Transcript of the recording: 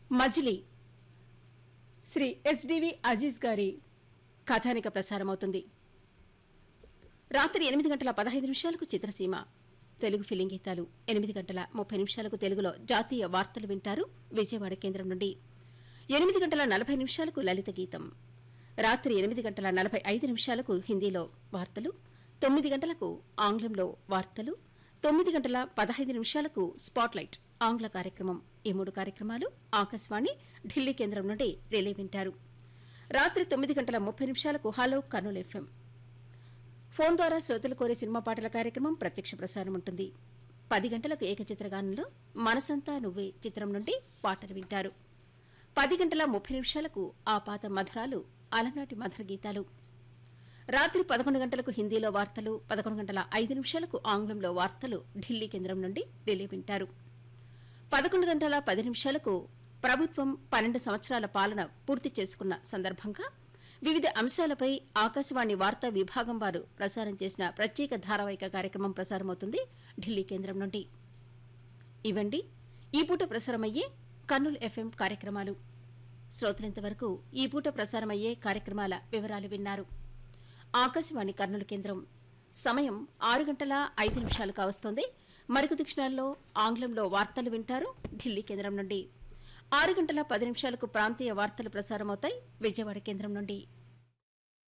మజిలీ Shri SDV Aziz గారి కథానిక ప్రసారమవుతుంది రాత్రి ఎనిమిది గంటల పదహైదు నిమిషాలకు చిత్రసీమ తెలుగు ఫిలిం గీతాలు ఎనిమిది గంటల ముప్పై నిమిషాలకు తెలుగులో జాతీయ వార్తలు వింటారు విజయవాడ కేంద్రం నుండి ఎనిమిది గంటల నలభై నిమిషాలకు లలిత గీతం రాత్రి ఎనిమిది గంటల నలభై ఐదు నిమిషాలకు హిందీలో వార్తలు తొమ్మిది గంటలకు ఆంగ్లంలో వార్తలు తొమ్మిది గంటల పదహైదు నిమిషాలకు స్పాట్లైట్ ఆంగ్ల కార్యక్రమం ఈ మూడు కార్యక్రమాలు ఆకాశవాణి ఢిల్లీ కేంద్రం నుండి రిలే వింటారు రాత్రి తొమ్మిది గంటల ముప్పై నిమిషాలకు హలో కర్నూలు ఎఫ్ఎం ఫోన్ ద్వారా శ్రోతలు కోరే సినిమా పాటల కార్యక్రమం ప్రత్యక్ష ప్రసారం ఉంటుంది పది గంటలకు ఏకచిత్రగానంలో మనసంతా నువ్వే చిత్రం నుండి పాటలు వింటారు పది గంటల ముప్పై నిమిషాలకు ఆ పాత మధురాలు అలనాటి మధుర గీతాలు రాత్రి పదకొండు గంటలకు హిందీలో వార్తలు పదకొండు గంటల ఐదు నిమిషాలకు ఆంగ్లంలో వార్తలు ఢిల్లీ కేంద్రం నుండి ఢిల్లీ వింటారు పదకొండు గంటల పది నిమిషాలకు ప్రభుత్వం పన్నెండు సంవత్సరాల పాలన పూర్తి చేసుకున్న సందర్భంగా వివిధ అంశాలపై ఆకాశవాణి వార్తా విభాగం వారు ప్రసారం చేసిన ప్రత్యేక ధారావాహిక కార్యక్రమం ప్రసారమవుతుంది ఢిల్లీ కేంద్రం నుండి ఇవండి ఈ పూట ప్రసారమయ్యే కర్నూలు ఎఫ్ఎం కార్యక్రమాలు శ్రోతలింతవరకు ఈ పూట ప్రసారమయ్యే కార్యక్రమాల వివరాలు విన్నారు ఆకాశవాణి కర్నూలు కేంద్రం సమయం ఆరు గంటల ఐదు నిమిషాలు కావస్తోంది మరికొద్ది క్షణాల్లో ఆంగ్లంలో వార్తలు వింటారు ఢిల్లీ కేంద్రం నుండి ఆరు గంటల పది నిమిషాలకు ప్రాంతీయ వార్తలు ప్రసారమవుతాయి విజయవాడ కేంద్రం నుండి